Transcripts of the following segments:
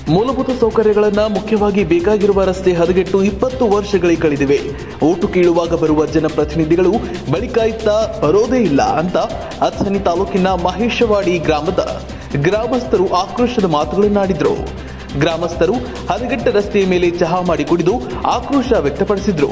ಮೂಲಭೂತ ಸೌಕರ್ಯಗಳನ್ನ ಮುಖ್ಯವಾಗಿ ಬೇಕಾಗಿರುವ ರಸ್ತೆ ಹದಗೆಟ್ಟು ಇಪ್ಪತ್ತು ವರ್ಷಗಳೇ ಕಳೆದಿವೆ ಓಟು ಕೀಳುವಾಗ ಬರುವ ಜನಪ್ರತಿನಿಧಿಗಳು ಬಳಿಕ ಇತ್ತ ಬರೋದೇ ಇಲ್ಲ ಅಂತ ಅಥಣಿ ತಾಲೂಕಿನ ಮಹೇಶವಾಡಿ ಗ್ರಾಮದ ಗ್ರಾಮಸ್ಥರು ಆಕ್ರೋಶದ ಮಾತುಗಳನ್ನಾಡಿದ್ರು ಗ್ರಾಮಸ್ಥರು ಹದಗೆಟ್ಟ ರಸ್ತೆಯ ಮೇಲೆ ಚಹಾ ಮಾಡಿ ಕುಡಿದು ಆಕ್ರೋಶ ವ್ಯಕ್ತಪಡಿಸಿದ್ರು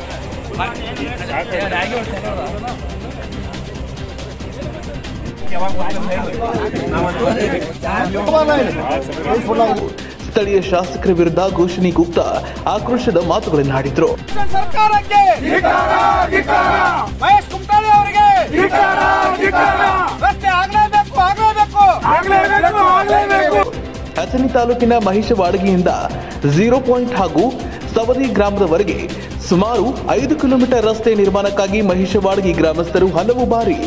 ಸ್ಥಳೀಯ ಶಾಸಕರ ವಿರುದ್ಧ ಘೋಷಣೆ ಗುಪ್ತ ಆಕ್ರೋಶದ ಮಾತುಗಳನ್ನಾಡಿದ್ರು ಸರ್ಕಾರಕ್ಕೆ ಮಹೇಶ್ ಕುಮಟಾಳಿ ಅವರಿಗೆ ರಸ್ತೆ ಆಗ್ಲೇಬೇಕು ಆಗ್ಲೇಬೇಕು ಅಥಣಿ ತಾಲೂಕಿನ ಮಹಿಷವಾಡಗಿಯಿಂದ ಝೀರೋ ಪಾಯಿಂಟ್ ಹಾಗೂ ಸವದಿ ಗ್ರಾಮದವರೆಗೆ ಸುಮಾರು ಐದು ಕಿಲೋಮೀಟರ್ ರಸ್ತೆ ನಿರ್ಮಾಣಕ್ಕಾಗಿ ಮಹಿಷವಾಡಗಿ ಗ್ರಾಮಸ್ಥರು ಹಲವು ಬಾರಿ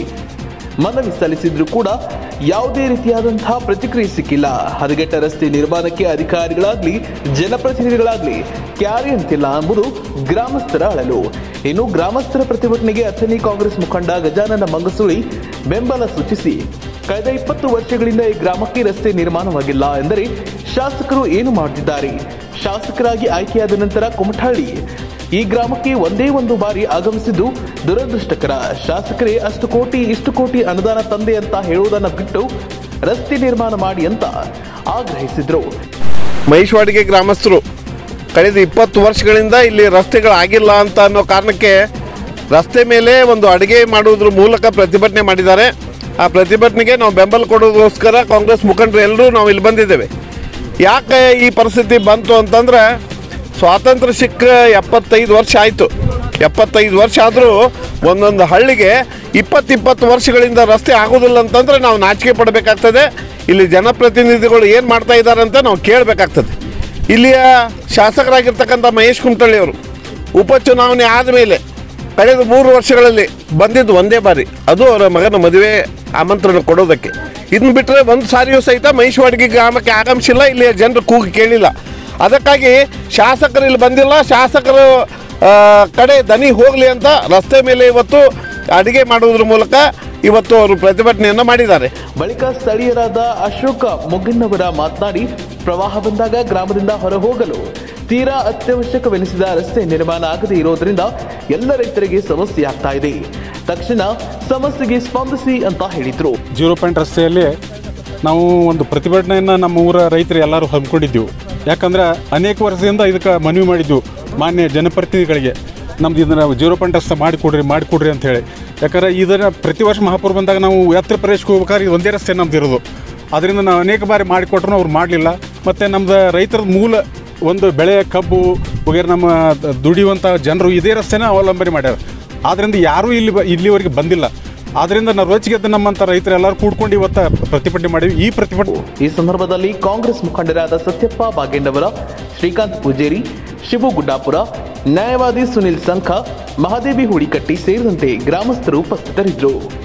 ಮನವಿ ಸಲ್ಲಿಸಿದ್ರು ಕೂಡ ಯಾವುದೇ ರೀತಿಯಾದಂತಹ ಪ್ರತಿಕ್ರಿಯೆ ಸಿಕ್ಕಿಲ್ಲ ಹದಗೆಟ್ಟ ರಸ್ತೆ ನಿರ್ಮಾಣಕ್ಕೆ ಅಧಿಕಾರಿಗಳಾಗ್ಲಿ ಜನಪ್ರತಿನಿಧಿಗಳಾಗ್ಲಿ ಕ್ಯಾರಿ ಅಂತಿಲ್ಲ ಎಂಬುದು ಗ್ರಾಮಸ್ಥರ ಅಳಲು ಇನ್ನು ಗ್ರಾಮಸ್ಥರ ಪ್ರತಿಭಟನೆಗೆ ಅಥಣಿ ಕಾಂಗ್ರೆಸ್ ಮುಖಂಡ ಗಜಾನನ ಮಂಗಸೂಳಿ ಬೆಂಬಲ ಸೂಚಿಸಿ ಕಳೆದ ಇಪ್ಪತ್ತು ವರ್ಷಗಳಿಂದ ಈ ಗ್ರಾಮಕ್ಕೆ ರಸ್ತೆ ನಿರ್ಮಾಣವಾಗಿಲ್ಲ ಎಂದರೆ ಶಾಸಕರು ಏನು ಮಾಡುತ್ತಿದ್ದಾರೆ ಶಾಸಕರಾಗಿ ಆಯ್ಕೆಯಾದ ನಂತರ ಕುಮಠಳ್ಳಿ ಈ ಗ್ರಾಮಕ್ಕೆ ಒಂದೇ ಒಂದು ಬಾರಿ ಆಗಮಿಸಿದ್ದು ದುರದೃಷ್ಟಕರ ಶಾಸಕರೇ ಅಷ್ಟು ಕೋಟಿ ಇಷ್ಟು ಕೋಟಿ ಅನುದಾನ ತಂದೆ ಅಂತ ಹೇಳುವುದನ್ನು ಬಿಟ್ಟು ರಸ್ತೆ ನಿರ್ಮಾಣ ಮಾಡಿ ಅಂತ ಆಗ್ರಹಿಸಿದ್ರು ಮಹಿಷವಾಡಿಗೆ ಗ್ರಾಮಸ್ಥರು ಕಳೆದ ಇಪ್ಪತ್ತು ವರ್ಷಗಳಿಂದ ಇಲ್ಲಿ ರಸ್ತೆಗಳಾಗಿಲ್ಲ ಅಂತ ಅನ್ನೋ ಕಾರಣಕ್ಕೆ ರಸ್ತೆ ಮೇಲೆ ಒಂದು ಅಡುಗೆ ಮಾಡುವುದ್ರ ಮೂಲಕ ಪ್ರತಿಭಟನೆ ಮಾಡಿದ್ದಾರೆ ಆ ಪ್ರತಿಭಟನೆಗೆ ನಾವು ಬೆಂಬಲ ಕೊಡೋದಕ್ಕೋಸ್ಕರ ಕಾಂಗ್ರೆಸ್ ಮುಖಂಡರು ಎಲ್ಲರೂ ನಾವು ಇಲ್ಲಿ ಬಂದಿದ್ದೇವೆ ಯಾಕೆ ಈ ಪರಿಸ್ಥಿತಿ ಬಂತು ಅಂತಂದ್ರೆ ಸ್ವಾತಂತ್ರ್ಯ ಸಿಕ್ಕ ಎಪ್ಪತ್ತೈದು ವರ್ಷ ಆಯಿತು ಎಪ್ಪತ್ತೈದು ವರ್ಷ ಆದರೂ ಒಂದೊಂದು ಹಳ್ಳಿಗೆ ಇಪ್ಪತ್ತಿಪ್ಪತ್ತು ವರ್ಷಗಳಿಂದ ರಸ್ತೆ ಆಗೋದಿಲ್ಲ ಅಂತಂದ್ರೆ ನಾವು ನಾಚಿಕೆ ಪಡಬೇಕಾಗ್ತದೆ ಇಲ್ಲಿ ಜನಪ್ರತಿನಿಧಿಗಳು ಏನು ಮಾಡ್ತಾ ಇದ್ದಾರೆ ಅಂತ ನಾವು ಕೇಳಬೇಕಾಗ್ತದೆ ಇಲ್ಲಿಯ ಶಾಸಕರಾಗಿರ್ತಕ್ಕಂಥ ಮಹೇಶ್ ಕುಮಟಳ್ಳಿ ಅವರು ಉಪಚುನಾವಣೆ ಆದಮೇಲೆ ಕಳೆದ ಮೂರು ವರ್ಷಗಳಲ್ಲಿ ಬಂದಿದ್ದು ಒಂದೇ ಬಾರಿ ಅದು ಅವರ ಮಗನ ಮದುವೆ ಆಮಂತ್ರಣ ಕೊಡೋದಕ್ಕೆ ಇದನ್ನ ಬಿಟ್ಟರೆ ಒಂದು ಸಾರಿಯೂ ಸಹಿತ ಮಹಿಷವಾಡಿಗೆ ಗ್ರಾಮಕ್ಕೆ ಆಗಮಿಸಿಲ್ಲ ಇಲ್ಲಿಯ ಜನರು ಕೂಗು ಕೇಳಿಲ್ಲ ಅದಕ್ಕಾಗಿ ಶಾಸಕರು ಇಲ್ಲಿ ಬಂದಿಲ್ಲ ಶಾಸಕರು ಆ, ಕಡೆ ದನಿ ಹೋಗಲಿ ಅಂತ ರಸ್ತೆ ಮೇಲೆ ಇವತ್ತು ಅಡುಗೆ ಮಾಡುವುದ್ರ ಮೂಲಕ ಇವತ್ತು ಅವರು ಪ್ರತಿಭಟನೆಯನ್ನು ಮಾಡಿದ್ದಾರೆ ಬಳಿಕ ಸ್ಥಳೀಯರಾದ ಅಶೋಕ ಮೊಗ್ಗನ್ನವರ ಮಾತನಾಡಿ ಪ್ರವಾಹ ಬಂದಾಗ ಗ್ರಾಮದಿಂದ ಹೊರಹೋಗಲು ತೀರಾ ಅತ್ಯವಶ್ಯಕವೆನಿಸಿದ ರಸ್ತೆ ನಿರ್ಮಾಣ ಆಗದೇ ಇರೋದ್ರಿಂದ ಎಲ್ಲ ರೈತರಿಗೆ ಸಮಸ್ಯೆ ಆಗ್ತಾ ಇದೆ ತಕ್ಷಣ ಸಮಸ್ಯೆಗೆ ಸ್ಪಂದಿಸಿ ಅಂತ ಹೇಳಿದ್ರು ಜೀರೋ ಪಾಯಿಂಟ್ ರಸ್ತೆಯಲ್ಲಿ ನಾವು ಒಂದು ಪ್ರತಿಭಟನೆಯನ್ನು ನಮ್ಮ ಊರ ರೈತರು ಎಲ್ಲರೂ ಹಮ್ಮಿಕೊಂಡಿದ್ದೆವು ಯಾಕಂದ್ರೆ ಅನೇಕ ವರ್ಷದಿಂದ ಇದಕ್ಕೆ ಮನವಿ ಮಾಡಿದ್ವು ಮಾನ್ಯ ಜನಪ್ರತಿನಿಧಿಗಳಿಗೆ ನಮ್ದು ಇದನ್ನು ಜೀರೋ ಪಾಯಿಂಟ್ ರಸ್ತೆ ಮಾಡಿಕೊಡ್ರಿ ಮಾಡಿಕೊಡ್ರಿ ಅಂತ ಹೇಳಿ ಯಾಕಂದ್ರೆ ಇದನ್ನು ಪ್ರತಿ ವರ್ಷ ಮಹಾಪುರ ಬಂದಾಗ ನಾವು ಯಾತ್ರೆ ಪ್ರದೇಶಕ್ಕೆ ಹೋಗ್ಬೇಕಾದ್ರೆ ಇದು ಒಂದೇ ರಸ್ತೆ ನಮ್ದು ಇರೋದು ಅದರಿಂದ ನಾವು ಅನೇಕ ಬಾರಿ ಮಾಡಿಕೊಟ್ರು ಅವ್ರು ಮಾಡಲಿಲ್ಲ ಮತ್ತು ನಮ್ದು ರೈತರ ಮೂಲ ಒಂದು ಬೆಳೆ ಕಬ್ಬು ವಗೇರೆ ನಮ್ಮ ದ- ದುಡಿಯುವಂಥ ಜನರು ಇದೇ ರಸ್ತೆನ ಅವಲಂಬನೆ ಮಾಡ್ಯಾರ ಆದ್ದರಿಂದ ಯಾರೂ ಇಲ್ಲಿ ಬ- ಇಲ್ಲಿವರೆಗೆ ಬಂದಿಲ್ಲ ಆದ್ದರಿಂದ ನಾವು ರೋಚಿಗೆದ್ದ ನಮ್ಮಂಥ ರೈತರು ಎಲ್ಲರೂ ಕೂಡ್ಕೊಂಡು ಇವತ್ತು ಪ್ರತಿಭಟನೆ ಮಾಡಿವಿ ಈ ಪ್ರತಿಭಟನೆ ಈ ಸಂದರ್ಭದಲ್ಲಿ ಕಾಂಗ್ರೆಸ್ ಮುಖಂಡರಾದ ಸತ್ಯಪ್ಪ ಬಾಗೇಂಡವರ ಶ್ರೀಕಾಂತ್ ಪೂಜೇರಿ ಶಿವು ಗುಡ್ಡಾಪುರ ನ್ಯಾಯವಾದಿ ಸುನಿಲ್ ಸಂಖ ಮಹಾದೇವಿ ಹುಡಿಕಟ್ಟಿ ಸೇರಿದಂತೆ ಗ್ರಾಮಸ್ಥರು ಉಪಸ್ಥಿತರಿದ್ದರು